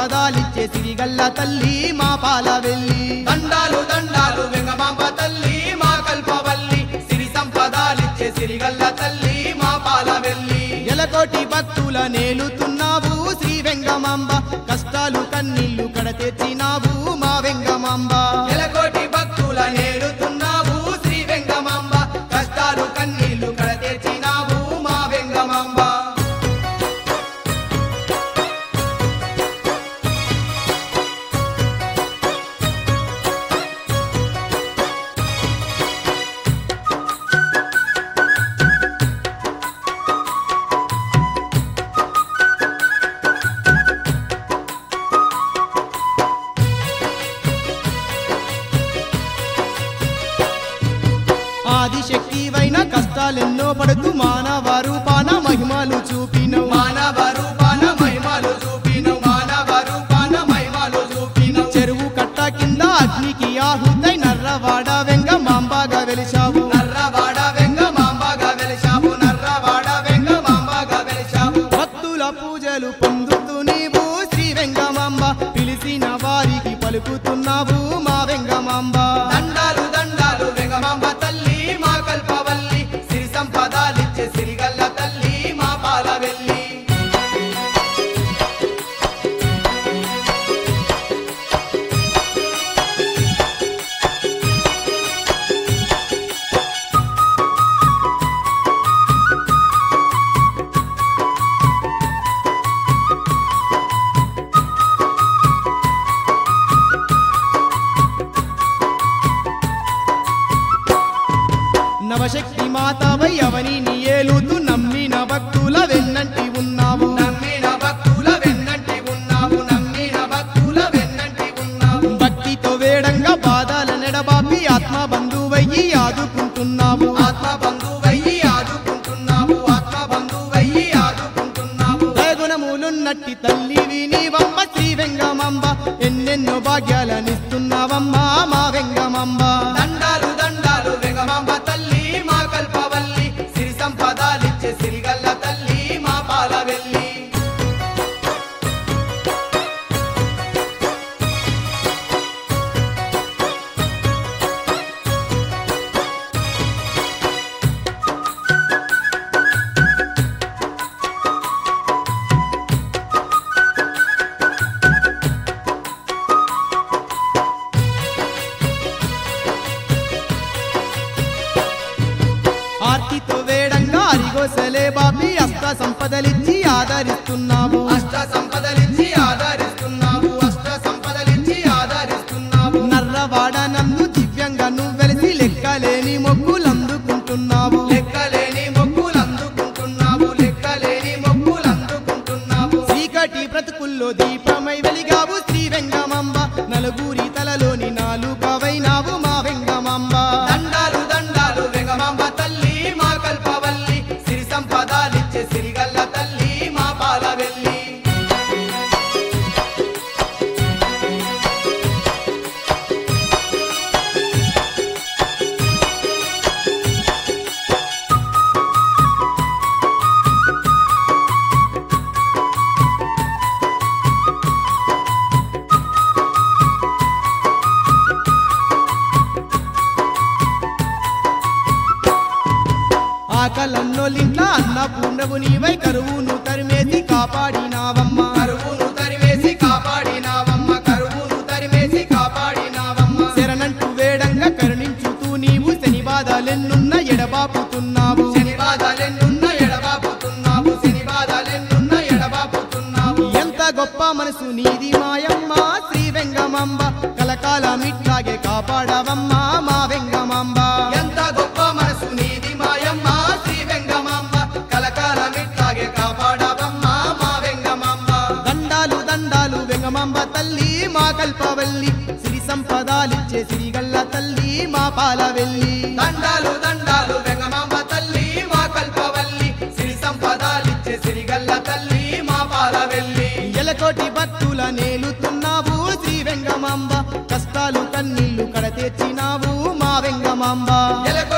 సంపదాలిచ్చే సిరిగల్ల తల్లి మా పాల వెళ్ళి దండాలు దండాలు వెంగమాంబ తల్లి మా కల్పవల్లి సిరి సంపదాలిచ్చే సిరిగల్ల తల్లి మా పాల వెళ్ళి ఎలకోటి భక్తుల నేలుతున్నావు శ్రీ వెంగమాంబ కష్టాలు కన్నీళ్లు కడతెచ్చినావు మా వెంగమాంబ ఎలకోటి భక్తుల నేడుతున్నావు శ్రీ వెంగమాంబ కష్టాలు కన్నీళ్లు కడతెచ్చినావు మా వెంగమాంబ ఆదిశక్తివైన కష్టాలెన్నో పడుతూ మానవ రూపాన మహిమలు చూపినవు మానవ రూపాన మహిమలు చూపిను మానవ రూపాన మహిమలు చూపిను చెరువు కట్ట కింద అగ్నికి ఆహుతై నర్రవాడ వెంగమాంబగా వెలిశావు నర్రవాడ వెంగమాంబగా వెలిశావు నర్రవాడ వెంగమాంబగా వెలిశావు భక్తుల పూజలు పొందుతూ నీవు శ్రీ వెంగమాంబ పిలిచిన వారికి పలుకుతున్నావు మా వెంగమాంబ దండాలు దండాలు వెంగమాంబ తల్లి మా కల్పవల్లి సిరి సంపదాలిచ్చే సిరిగల్ల తల్లి మా పాల వెళ్ళి నవశక్తి మాతవై అవని ఏలుతూ నమ్మిన భక్తుల వెన్నంటి ఉన్నావు నమ్మిన భక్తుల వెన్నంటి ఉన్నావు నమ్మిన భక్తుల వెన్నంటి ఉన్నావు భక్తితో వేడంగా బాధల నెడబాపి ఆత్మ బంధువయ్యి ఆదుకుంటున్నావు ఆత్మ బంధువయ్యి ఆదుకుంటున్నావు ఆత్మ బంధువయ్యి ఆదుకుంటున్నావు గుణములున్నట్టి తల్లివి నీవమ్మ శ్రీ వెంగమాంబ ఎన్నెన్నో భాగ్యాలనిస్తున్నావమ్మా మా వెంగమాంబ దండాలు దండాలు వెంగమాంబ తల్లి మా కల్పవల్లి సిరి సంపదాలిచ్చే సిరిగల్ల తల్లి మా పాల వెళ్ళి ఆర్తితో వేడంగా అరిగోసలే బాపి అష్ట సంపదలిచ్చి ఆదరిస్తున్నావు అష్ట సంపదలిచ్చి ఆదరిస్తున్నావు అష్ట సంపదలిచ్చి ఆదరిస్తున్నావు నర్రవాడ నందు దివ్యంగా నువ్వెలిసి లెక్కలేని మొక్కులందుకుంటున్నావు లెక్కలేని మొక్కులు అందుకుంటున్నావు లెక్కలేని మొక్కులు అందుకుంటున్నావు చీకటి బ్రతుకుల్లో దీపమై వెలిగావు శ్రీ వెంగమాంబ నలుగురి తలలోని నాలుగవైనావు మా వెంగమాంబ దండాలు దండాలు వెంగమాంబ తల్లి మా కల్పవల్లి సిరి సంపదాలిచ్చే సిరిగల్ల తల్లి మా పాల వెళ్ళి ఆకలన్నోలింట్ల అన్నపూర్ణవు నీవై కరువును తరిమేసి కాపాడినావమ్మ కరువును తరిమేసి కాపాడినావమ్మ కరువును తరిమేసి కాపాడినావమ్మ శరణంటూ వేడంగా కరుణించుతూ నీవు శని బాధలెన్నున్న ఎడబాపుతున్నావు శని బాధలెన్నున్న ఎడబాపుతున్నావు శని బాధలెన్నున్న ఎడబాపుతున్నావు ఎంత గొప్ప మనసు నీది మాయమ్మ శ్రీ వెంగమాంబ కలకాలం ఇట్లాగే కాపాడవమ్మ మా వెంగమాంబ ఎంత గొప్ప మనసు నీది మాయమ్మ శ్రీ వెంగమాంబ కలకాలం ఇట్లాగే కాపాడవమ్మ మా వెంగమాంబ దండాలు దండాలు వెంగమాంబ తల్లి మా కల్పవల్లి సిరి సంపదాలిచ్చే సిరిగల్ల తల్లి మా పాల వెళ్ళి దండాలు దండాలు వెంగమాంబ తల్లి మా కల్పవల్లి సిరి సంపదాలిచ్చే సిరిగల్ల తల్లి మా పాల వెళ్ళి ఎలకోటి భక్తుల నేలుతున్నావు శ్రీ వెంగమాంబ కష్టాలు కన్నీళ్లు కడతెచ్చినావు మా వెంగమాంబ ఎలకొ